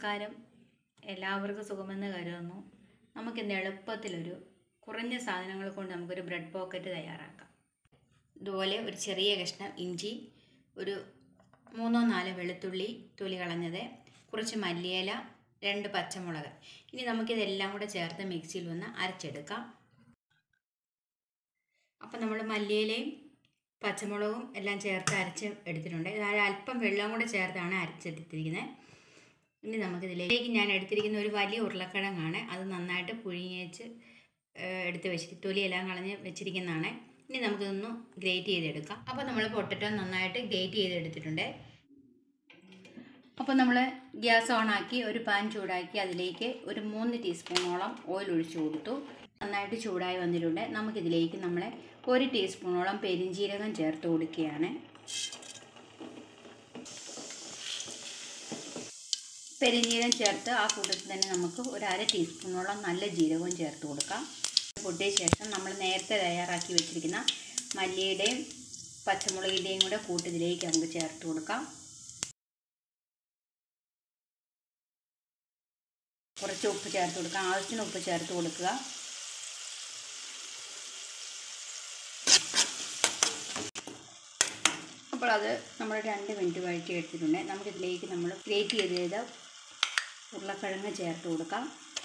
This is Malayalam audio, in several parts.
നമസ്കാരം എല്ലാവർക്കും സുഖമെന്ന് കരുതുന്നു നമുക്കിന്ന് എളുപ്പത്തിലൊരു കുറഞ്ഞ സാധനങ്ങൾ കൊണ്ട് നമുക്കൊരു ബ്രെഡ് പോക്കറ്റ് തയ്യാറാക്കാം ഇതുപോലെ ഒരു ചെറിയ കഷ്ണം ഇഞ്ചി ഒരു മൂന്നോ നാലോ വെളുത്തുള്ളി തൊലി കളഞ്ഞത് കുറച്ച് മല്ലിയില രണ്ട് പച്ചമുളക് ഇനി നമുക്കിതെല്ലാം കൂടെ ചേർത്ത് മിക്സിയിൽ ഒന്ന് അരച്ചെടുക്കാം അപ്പം നമ്മൾ മല്ലിയിലയും പച്ചമുളകും എല്ലാം ചേർത്ത് അരച്ച് എടുത്തിട്ടുണ്ട് അതായത് അല്പം വെള്ളം കൂടെ ചേർത്താണ് അരച്ചെടുത്തിരിക്കുന്നത് ഇനി നമുക്കിതിലേക്ക് ഞാൻ എടുത്തിരിക്കുന്ന ഒരു വലിയ ഉരുളക്കിഴങ്ങാണ് അത് നന്നായിട്ട് പുഴുങ്ങി വെച്ച് എടുത്ത് വെച്ചിട്ട് തൊലിയെല്ലാം കളഞ്ഞ് വെച്ചിരിക്കുന്നതാണ് ഇനി നമുക്കിതൊന്ന് ഗ്രേറ്റ് ചെയ്തെടുക്കാം അപ്പോൾ നമ്മൾ പൊട്ടറ്റോ നന്നായിട്ട് ഗ്രേറ്റ് ചെയ്തെടുത്തിട്ടുണ്ട് അപ്പോൾ നമ്മൾ ഗ്യാസ് ഓൺ ആക്കി ഒരു പാൻ ചൂടാക്കി അതിലേക്ക് ഒരു മൂന്ന് ടീസ്പൂണോളം ഓയിൽ ഒഴിച്ചു കൊടുത്തു നന്നായിട്ട് ചൂടായി വന്നിട്ടുണ്ട് നമുക്കിതിലേക്ക് നമ്മൾ ഒരു ടീസ്പൂണോളം പെരിഞ്ജീരകം ചേർത്ത് കൊടുക്കുകയാണ് പെരിഞ്ജീരകം ചേർത്ത് ആ കൂട്ടത്തിൽ തന്നെ നമുക്ക് ഒരു അര ടീസ്പൂണോളം നല്ല ജീരകവും ചേർത്ത് കൊടുക്കാം പൊട്ടിയ ശേഷം നമ്മൾ നേരത്തെ തയ്യാറാക്കി വെച്ചിരിക്കുന്ന മല്ലിയുടെയും പച്ചമുളകിൻ്റെയും കൂടെ കൂട്ടത്തിലേക്ക് നമുക്ക് ചേർത്ത് കൊടുക്കാം കുറച്ച് ഉപ്പ് ചേർത്ത് കൊടുക്കുക ആവശ്യത്തിന് ഉപ്പ് ചേർത്ത് കൊടുക്കുക അപ്പോൾ അത് നമ്മൾ രണ്ട് മിനിറ്റ് വഴറ്റി എടുത്തിട്ടുണ്ട് നമുക്കിതിലേക്ക് നമ്മൾ ഗ്രേറ്റ് ചെയ്ത് ചെയ്ത ഉരുളക്കിഴങ്ങ് ചേർത്ത് കൊടുക്കാം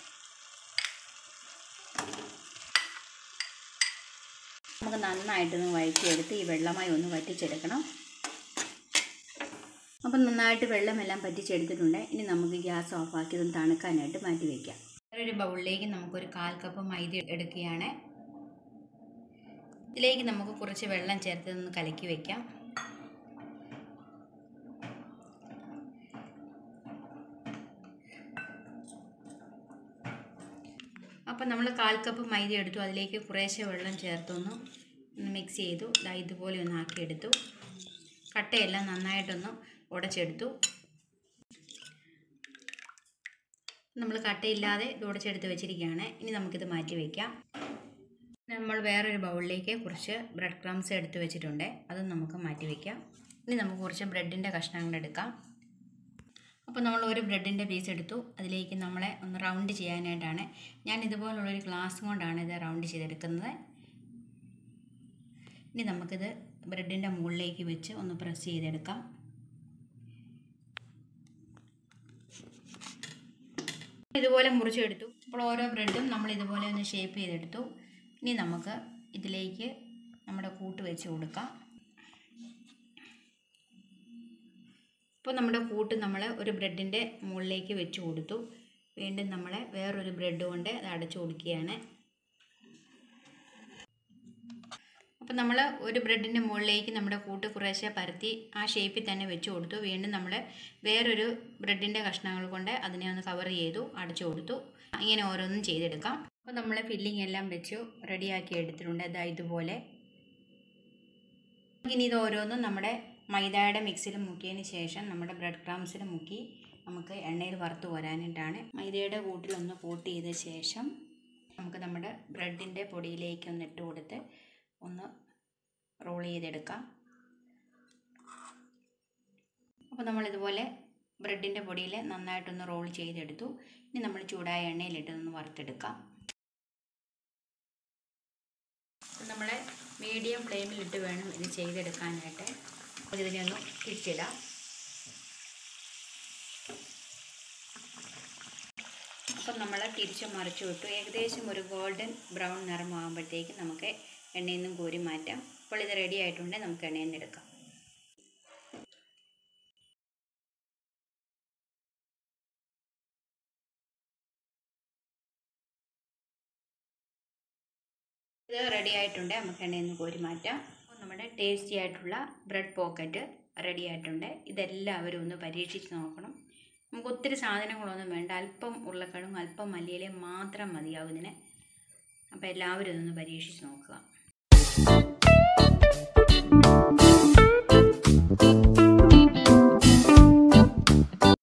നമുക്ക് നന്നായിട്ടൊന്ന് വഴറ്റിയെടുത്ത് ഈ വെള്ളമായി ഒന്ന് വറ്റിച്ചെടുക്കണം അപ്പം നന്നായിട്ട് വെള്ളമെല്ലാം പറ്റിച്ചെടുത്തിട്ടുണ്ട് ഇനി നമുക്ക് ഗ്യാസ് ഓഫാക്കി ഇതൊന്ന് തണുക്കാനായിട്ട് മാറ്റി വയ്ക്കാം വേറൊരു ബൗളിലേക്ക് നമുക്കൊരു കാൽ കപ്പ് മൈദ എടുക്കുകയാണ് ഇതിലേക്ക് നമുക്ക് കുറച്ച് വെള്ളം ചേർത്ത് ഒന്ന് കലക്കി വയ്ക്കാം അപ്പം നമ്മൾ കാൽ കപ്പ് മൈദ എടുത്തു അതിലേക്ക് കുറേശ്ശെ വെള്ളം ചേർത്തൊന്ന് മിക്സ് ചെയ്തു ഇതാ ഇതുപോലെ ഒന്ന് ആക്കിയെടുത്തു കട്ടയെല്ലാം നന്നായിട്ടൊന്ന് ഉടച്ചെടുത്തു നമ്മൾ കട്ടയില്ലാതെ ഇത് ഉടച്ചെടുത്ത് വെച്ചിരിക്കുകയാണ് ഇനി നമുക്കിത് മാറ്റി വയ്ക്കാം നമ്മൾ വേറൊരു ബൗളിലേക്ക് കുറച്ച് ബ്രെഡ് ക്രംസ് എടുത്ത് വെച്ചിട്ടുണ്ട് അതും നമുക്ക് മാറ്റി വയ്ക്കാം ഇനി നമുക്ക് കുറച്ച് ബ്രെഡിൻ്റെ കഷ്ണങ്ങൾ എടുക്കാം അപ്പോൾ നമ്മൾ ഒരു ബ്രെഡിൻ്റെ പീസ് എടുത്തു അതിലേക്ക് നമ്മളെ ഒന്ന് റൗണ്ട് ചെയ്യാനായിട്ടാണ് ഞാൻ ഇതുപോലുള്ളൊരു ഗ്ലാസ് കൊണ്ടാണ് ഇത് റൗണ്ട് ചെയ്തെടുക്കുന്നത് ഇനി നമുക്കിത് ബ്രെഡിൻ്റെ മുകളിലേക്ക് വെച്ച് ഒന്ന് പ്രസ് ചെയ്തെടുക്കാം ഇതുപോലെ മുറിച്ചെടുത്തു അപ്പോൾ ഓരോ ബ്രെഡും നമ്മൾ ഇതുപോലെ ഒന്ന് ഷേപ്പ് ചെയ്തെടുത്തു ഇനി നമുക്ക് ഇതിലേക്ക് നമ്മുടെ കൂട്ട് വെച്ച് കൊടുക്കാം ഇപ്പോൾ നമ്മുടെ കൂട്ട് നമ്മൾ ഒരു ബ്രെഡിൻ്റെ മുകളിലേക്ക് വെച്ച് കൊടുത്തു വീണ്ടും നമ്മൾ വേറൊരു ബ്രെഡ് കൊണ്ട് അത് അടച്ചു കൊടുക്കുകയാണ് അപ്പോൾ നമ്മൾ ഒരു ബ്രെഡിൻ്റെ മുകളിലേക്ക് നമ്മുടെ കൂട്ട് കുറേശ്ശെ പരത്തി ആ ഷേപ്പിൽ തന്നെ വെച്ച് കൊടുത്തു വീണ്ടും നമ്മൾ വേറൊരു ബ്രെഡിൻ്റെ കഷ്ണങ്ങൾ കൊണ്ട് അതിനെ ഒന്ന് കവർ ചെയ്തു അടച്ചു കൊടുത്തു ഇങ്ങനെ ഓരോന്നും ചെയ്തെടുക്കാം അപ്പോൾ നമ്മൾ ഫില്ലിംഗ് എല്ലാം വെച്ചു റെഡിയാക്കി എടുത്തിട്ടുണ്ട് അതാ ഇതുപോലെ ഇനി ഇത് ഓരോന്നും നമ്മുടെ മൈദയുടെ മിക്സിൽ മുക്കിയതിന് ശേഷം നമ്മുടെ ബ്രെഡ് ക്രംസിൽ മുക്കി നമുക്ക് എണ്ണയിൽ വറുത്ത് വരാനായിട്ടാണ് മൈദയുടെ കൂട്ടിലൊന്ന് കോട്ട് ചെയ്ത ശേഷം നമുക്ക് നമ്മുടെ ബ്രെഡിൻ്റെ പൊടിയിലേക്ക് ഒന്ന് ഇട്ട് കൊടുത്ത് ഒന്ന് റോൾ ചെയ്തെടുക്കാം അപ്പോൾ നമ്മളിതുപോലെ ബ്രെഡിൻ്റെ പൊടിയിൽ നന്നായിട്ടൊന്ന് റോൾ ചെയ്തെടുത്തു ഇനി നമ്മൾ ചൂടായ എണ്ണയിലിട്ട് ഒന്ന് വറുത്തെടുക്കാം നമ്മൾ മീഡിയം ഫ്ലെയിമിലിട്ട് വേണം ഇത് ചെയ്തെടുക്കാനായിട്ട് ഇതിനെ ഒന്ന് തിരിച്ചിടാം അപ്പം നമ്മൾ തിരിച്ച് മറിച്ചു വിട്ടു ഏകദേശം ഒരു ഗോൾഡൻ ബ്രൗൺ നിറമാകുമ്പോഴത്തേക്ക് നമുക്ക് എണ്ണയിൽ നിന്നും കോരി മാറ്റാം അപ്പോൾ ഇത് റെഡി ആയിട്ടുണ്ട് നമുക്ക് എണ്ണയിൽ നിന്ന് എടുക്കാം ഇത് റെഡി ആയിട്ടുണ്ട് നമുക്ക് എണ്ണയിൽ നിന്ന് കോരി മാറ്റാം അപ്പോൾ നമ്മുടെ ടേസ്റ്റി ആയിട്ടുള്ള ബ്രെഡ് പോക്കറ്റ് റെഡി ആയിട്ടുണ്ട് ഇതെല്ലാവരും ഒന്ന് പരീക്ഷിച്ച് നോക്കണം നമുക്ക് ഒത്തിരി സാധനങ്ങളൊന്നും വേണ്ട അല്പം ഉരുളക്കിഴങ്ങും അല്പം മല്ലിയിലയും മാത്രം മതിയാവും ഇതിന് അപ്പോൾ എല്ലാവരും ഇതൊന്ന് പരീക്ഷിച്ച് നോക്കുക